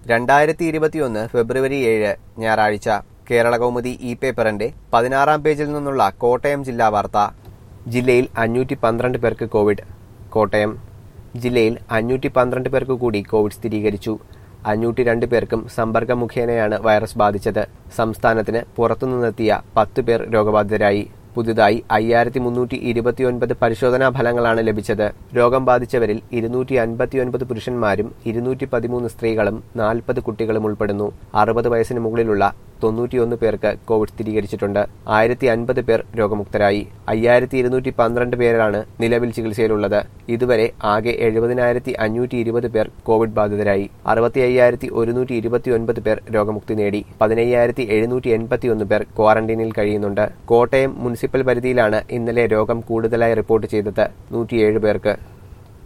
രണ്ടായിരത്തി ഇരുപത്തിയൊന്ന് ഫെബ്രുവരി ഏഴ് ഞായറാഴ്ച കേരള കൗമുദി ഇ പേപ്പറിന്റെ പതിനാറാം പേജിൽ നിന്നുള്ള കോട്ടയം ജില്ലാ വാർത്ത ജില്ലയിൽ അഞ്ഞൂറ്റി പന്ത്രണ്ട് പേർക്ക് കോവിഡ് കോട്ടയം ജില്ലയിൽ അഞ്ഞൂറ്റി പന്ത്രണ്ട് പേർക്ക് കൂടി കോവിഡ് സ്ഥിരീകരിച്ചു അഞ്ഞൂറ്റി രണ്ട് പേർക്കും സമ്പർക്കം മുഖേനയാണ് വൈറസ് ബാധിച്ചത് സംസ്ഥാനത്തിന് പുറത്തുനിന്നെത്തിയ പത്ത് പേർ രോഗബാധിതരായി പുതുതായി അയ്യായിരത്തി മുന്നൂറ്റി ഇരുപത്തിയൊൻപത് പരിശോധനാ ഫലങ്ങളാണ് ലഭിച്ചത് രോഗം ബാധിച്ചവരിൽ ഇരുന്നൂറ്റി അൻപത്തിയൊൻപത് പുരുഷന്മാരും ഇരുന്നൂറ്റി പതിമൂന്ന് സ്ത്രീകളും നാൽപ്പത് കുട്ടികളും ഉൾപ്പെടുന്നു അറുപത് വയസ്സിന് മുകളിലുള്ള തൊണ്ണൂറ്റിയൊന്ന് പേർക്ക് കോവിഡ് സ്ഥിരീകരിച്ചിട്ടുണ്ട് ആയിരത്തി അൻപത് പേർ രോഗമുക്തരായി അയ്യായിരത്തി ഇരുന്നൂറ്റി പന്ത്രണ്ട് പേരാണ് നിലവിൽ ചികിത്സയിലുള്ളത് ഇതുവരെ ആകെ എഴുപതിനായിരത്തി അഞ്ഞൂറ്റി ഇരുപത് പേർ കോവിഡ് ബാധിതരായി അറുപത്തി അയ്യായിരത്തി ഒരുന്നൂറ്റി ഇരുപത്തിയൊൻപത് പേർ രോഗമുക്തി നേടി പതിനയ്യായിരത്തി എഴുന്നൂറ്റി എൺപത്തിയൊന്ന് പേർ ക്വാറന്റൈനിൽ കഴിയുന്നുണ്ട് കോട്ടയം മുനിസിപ്പൽ പരിധിയിലാണ് ഇന്നലെ രോഗം കൂടുതലായി റിപ്പോർട്ട് ചെയ്തത് നൂറ്റിയേഴ് പേർക്ക്